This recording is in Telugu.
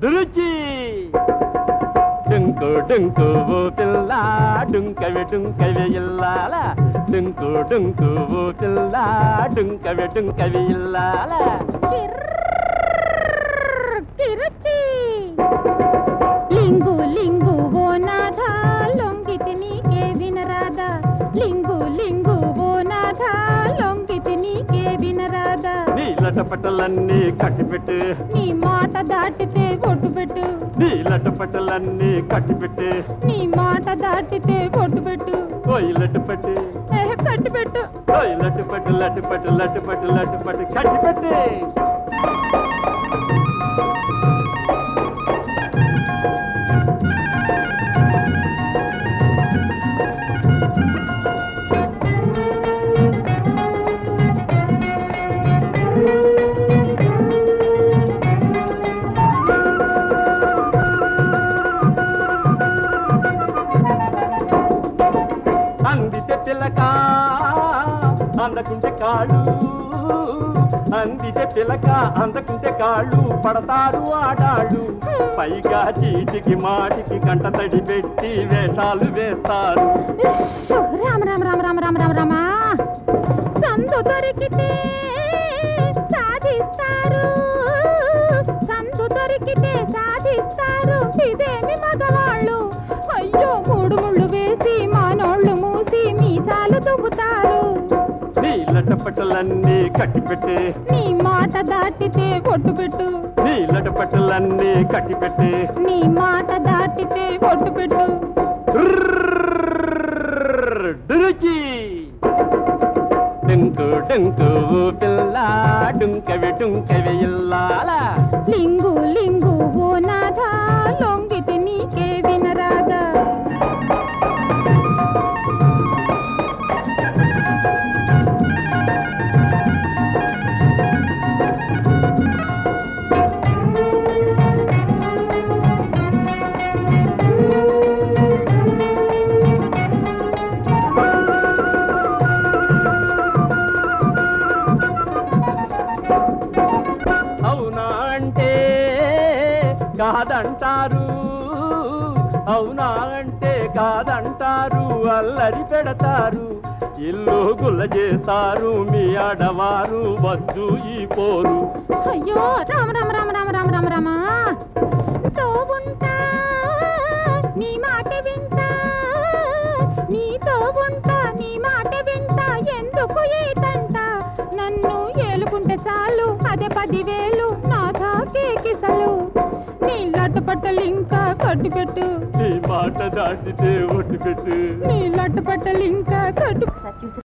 రుచి డుంకు డుంకు ఓ పిల్ల డుంకవి డుంకవి ఇల్లాల డుంకు డుంకు ఓ పిల్ల డుంకవి డుంకవి ఇల్లాల కిరుచి లింగు లింగు ఓ నాథ లొంగితి నీకే వినరాదా లింగు లింగు ఓ నాథ లొంగితి నీకే వినరాదా నీ లటపటలన్నీ కట్టిపెట్టు నీ మాట దాటితే ఒట్టు పెట్టు నీ లటపటలన్నీ కట్టిపెట్టు నీ మాట దాటితే ఒట్టు పెట్టు ఓయ్ లట్టుపట్టి ఏ, కట్టు పెట్టు ఓయ్ లట్టుపట్టు లట్టుపట్టు లట్టుపట్టు లట్టుపట్టు కట్టిపెట్టు అందితే పిల్లక అందకుంటే కాళ్ళు అందితే పిల్లక అందకుంటే కాళ్ళు పడతారు ఆడాళ్ళు పైగా చీటికి మాటికి కంట తడి పెట్టి వేషాలు వేస్తారు ఇష్షు, రామ రామ రామ రామ రామ రామ రామ సందు దొరికితే సాధిస్తారు సందు దొరికితే సాధిస్తారు ఇదేమి మగవాళ్ళు అయ్యో మూడు ముళ్ళు వేసి మానోళ్ళు మూసి మీసాలు దువ్వుతారు నీ లటపటలన్నీ కట్టిపెట్టి నీ మాట దాటితే పొట్టు పెట్టు నీ లటపటలన్నీ కట్టిపెట్టి నీ మాట దాటితే పొట్టు పెట్టు డురుచి డుంకు డుంకు ఓ పిల్ల డుంకవి డుంకవి ఇల్లాల లింగు లింగు ఓ నాథ లొంగితి నీకే వినరాదా అవునా అంటే కాదంటారు అవునా అంటే కాదంటారు అల్లరి పెడతారు ఇల్లు గుల్ల చేస్తారు మీ ఆడవారు వద్దు ఈ పోరు అయ్యో రామ రామ రామ రామ రామ రామ రామ తోవుంటా నీ మాట వింటా నీతో ఉంటా నీ మాట వింటా ఎందుకు ఏదంట నన్ను ఏలుకుంటే చాలు అదే పదివేలు నాథా కేకిసలు నీ లట్టు పట్టలు ఇంకా కట్టు పెట్టు నీ మాట దాటితే ఒట్టు పెట్టు నీ లట్టు పట్టలు ఇంకా కట్టు